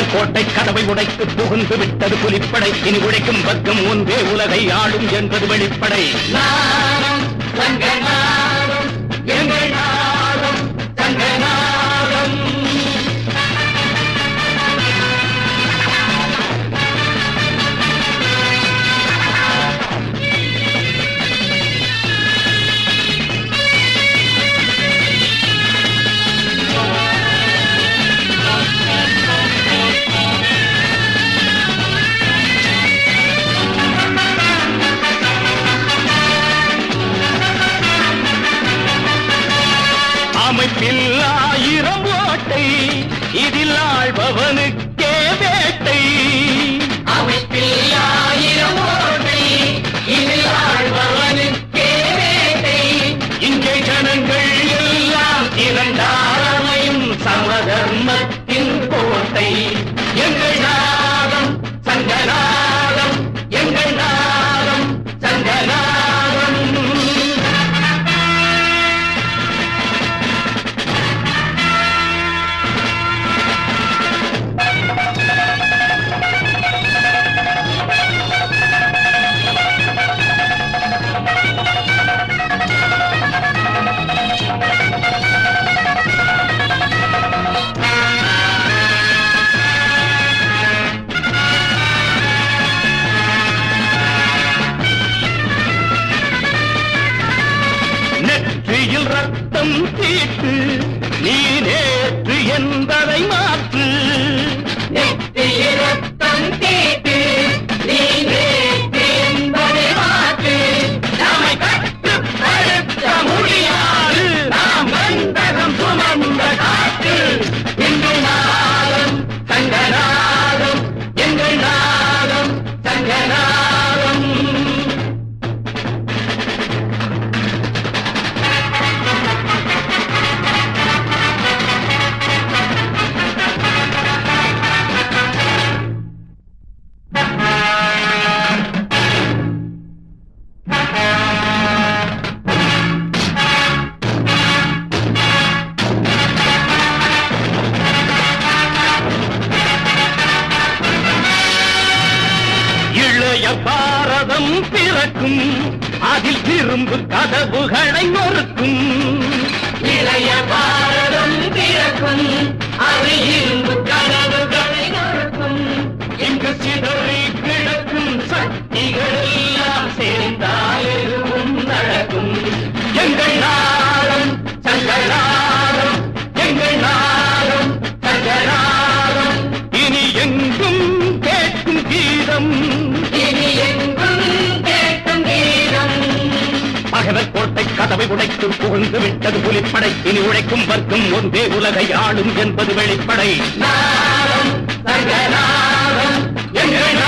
பகல் கோட்டை கதவை உடைத்து புகுந்து விட்டது புலிப்படை இனி உழைக்கும் வர்க்கம் ஒன்றே உலகை ஆளும் என்பது வெளிப்படை நாதம், சங்க நாதம், எங்கள் நாதம், சங்க நாதம். அமைப்பில் ஆயிரம் ஓட்டை இதில் ஆள்பவனுக்கே வேட்டை அமைப்பில் ஆயிரம் ஓட்டை இதில் ஆள்பவனுக்கே வேட்டை இங்கே ஜனங்கள் எல்லாம் இரண்டாரமையும் சமதர்மத்தின் கோட்டை எங்கள் நாதம் சங்கநாதம் எங்கள் நாதம் சங்கநாதம் நெற்றியில் ரத்தம் தீட்டு நீ நேற்று என்பதை மாற்று நெற்றியில் ரத்தம் தீட்டு நீ நேற்று என்பதை மாற்று நம்மை கட்டுப்படுத்த முடியாது நாம் வந்தகம் சுமந்த காற்று எங்கள் நாதம் சங்கநாதம் எங்கள் நாதம் சங்கநாதம் இளைய பாரதம் பிறக்கும் அதில் திரும்பு கதவுகளை நொறுக்கும் இளைய பாரதம் பிறக்கும் அது இரும்பு கதவுகளை நொறுக்கும் இங்கு சிதறி கிடக்கும் சக்திகள் எல்லாம் சேர்ந்தால் எதுவும் நடக்கும் எங்கள் நாளம் சங்களாரம் எங்கள் நாளம் சங்களாரம் இனி எங்கும் கேட்கும் கீதம் இனி எங்கும் கேட்கும் கீதம் பகவத் கோட்டை கதவை உடைத்து புகுந்து விட்டது புலிப்படை இனி உழைக்கும் வர்க்கம் ஒன்றே உலகை ஆளும் என்பது வெளிப்படை நாதம் சங்கநாதம் எங்கள்